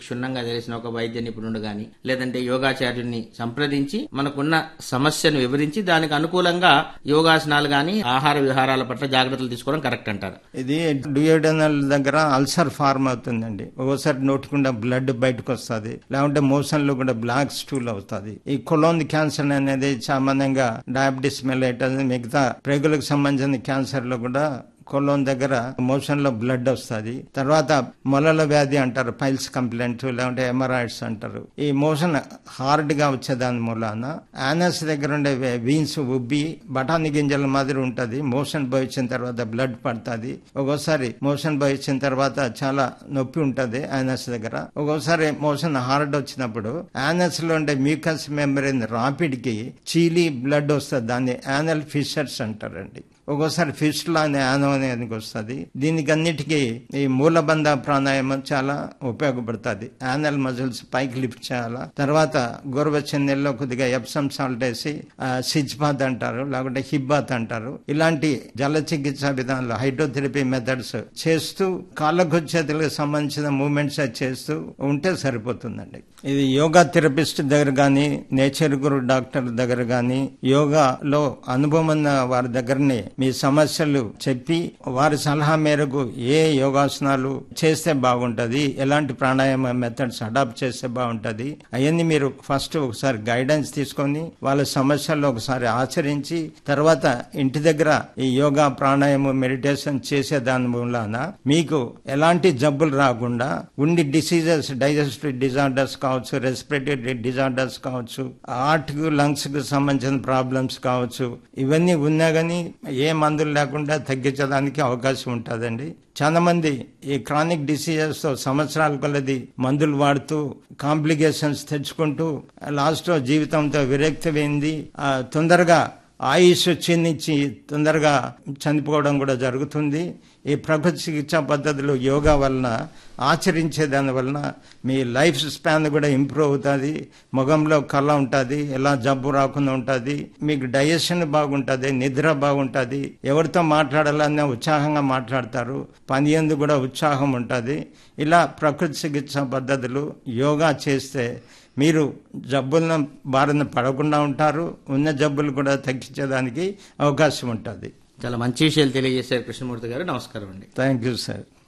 క్షుణ్ణంగా తెలిసిన ఒక వైద్య నిపుణుడు గాని లేదంటే యోగాచార్యుడిని సంప్రదించి మనకున్న సమస్యను వివరించి దానికి అనుకూలంగా యోగాసనాలు గాని ఆహార విహారాల పట్ల జాగ్రత్తలు తీసుకోవడం కరెక్ట్ అంటారు ఇది డ్యూయోడనల్ దగ్గర అల్సర్ ఫార్మ్ అవుతుందండి ఒక్కోసారి నోటికుండా బ్లడ్ బయటకు వస్తుంది లేకుంటే మోషన్ లో కూడా బ్లాక్ స్టూల్ అవుతుంది ఈ కొలోన్ క్యాన్సర్ అనేది సామాన్యంగా డయాబెటీస్ మెలైటస్ మిగతా ప్రేగులకు సంబంధించిన క్యాన్సర్ లో కూడా కొలోన్ దగ్గర మోషన్ లో బ్లడ్ వస్తుంది తర్వాత మొలల వ్యాధి అంటారు పైల్స్ కంప్లైంట్ లేకుంటే ఎమరాయిడ్స్ అంటారు ఈ మోషన్ హార్డ్ గా వచ్చేదాని మూలాన యానస్ దగ్గర ఉండే వీన్స్ ఉబ్బి బఠానీ గింజల మాదిరి ఉంటది మోషన్ పోయించిన తర్వాత బ్లడ్ పడుతుంది ఒక్కోసారి మోషన్ పోయించిన తర్వాత చాలా నొప్పి ఉంటది యానస్ దగ్గర ఒక్కోసారి మోషన్ హార్డ్ వచ్చినప్పుడు యానస్ లో ఉండే మ్యూకస్ మెమరీన్ రాపిడ్ కి చీలి బ్లడ్ వస్తుంది దాన్ని యానల్ ఫిషర్స్ అంటారండి ఒక్కోసారి ఫిస్టులా అనే యానం అనేది వస్తుంది దీనికి అన్నిటికీ ఈ మూలబంధ ప్రాణాయామం చాలా ఉపయోగపడుతుంది యానల్ మజిల్స్ పైకి లిఫ్ట్ చేయాలా తర్వాత గోరువెచ్చని నీళ్ళలో కొద్దిగా ఎప్సమ్ సాల్ట్ వేసి సిజ్ బాత్ అంటారు లేకుంటే హిప్ బాత్ అంటారు ఇలాంటి జల చికిత్స విధానాలు హైడ్రోథెరపీ మెథడ్స్ చేస్తూ కాళ్ళకు చేతులకు సంబంధించిన మూమెంట్స్ చేస్తూ ఉంటే సరిపోతుందండి ఇది యోగా థెరపిస్ట్ దగ్గర కానీ నేచర్ గురు డాక్టర్ దగ్గర కానీ యోగాలో అనుభవం ఉన్న వారి దగ్గరనే మీ సమస్యలు చెప్పి వారి సలహా మేరకు ఏ యోగాసనాలు చేస్తే బాగుంటది ఎలాంటి ప్రాణాయామ మెథడ్స్ అడాప్ట్ చేస్తే బాగుంటది అవన్నీ మీరు ఫస్ట్ ఒకసారి గైడెన్స్ తీసుకొని వాళ్ళ సమస్యల్లో ఒకసారి ఆచరించి తర్వాత ఇంటి దగ్గర ఈ యోగా ప్రాణాయామం మెడిటేషన్ చేసే దాని మూలాన మీకు ఎలాంటి జబ్బులు రాకుండా ఉండి డిసీజెస్ డైజెస్టివ్ డిజార్డర్స్ కావచ్చు రెస్పిరేటరీ డిజార్డర్స్ కావచ్చు హార్ట్ కు లంగ్స్ కు సంబంధించిన ప్రాబ్లమ్స్ కావచ్చు ఇవన్నీ ఉన్నా గానీ ఏ మందులు లేకుండా తగ్గించడానికి అవకాశం ఉంటుందండి చాలా మంది ఈ క్రానిక్ డిసీజెస్ తో సంవత్సరాల కొలది మందులు వాడుతూ కాంప్లికేషన్స్ తెచ్చుకుంటూ లాస్ట్ లో జీవితంతో విరక్తి పోయింది తొందరగా ఆయుష్ క్షీణించి తొందరగా చనిపోవడం కూడా జరుగుతుంది ఈ ప్రకృతి చికిత్సా పద్ధతులు యోగా వలన ఆచరించే దాని వలన మీ లైఫ్ స్పాన్ కూడా ఇంప్రూవ్ అవుతుంది ముఖంలో కళ ఉంటుంది ఎలా జబ్బు రాకుండా ఉంటుంది మీకు డైజెషన్ బాగుంటుంది నిద్ర బాగుంటుంది ఎవరితో మాట్లాడాలన్నా ఉత్సాహంగా మాట్లాడతారు పని ఎందు కూడా ఉత్సాహం ఉంటుంది ఇలా ప్రకృతి చికిత్సా పద్ధతులు యోగా చేస్తే మీరు జబ్బులను బారిన పడకుండా ఉంటారు ఉన్న జబ్బులు కూడా తగ్గించేదానికి అవకాశం ఉంటుంది చాలా మంచి విషయాలు తెలియజేశారు కృష్ణమూర్తి గారు నమస్కారం అండి థ్యాంక్ యూ సార్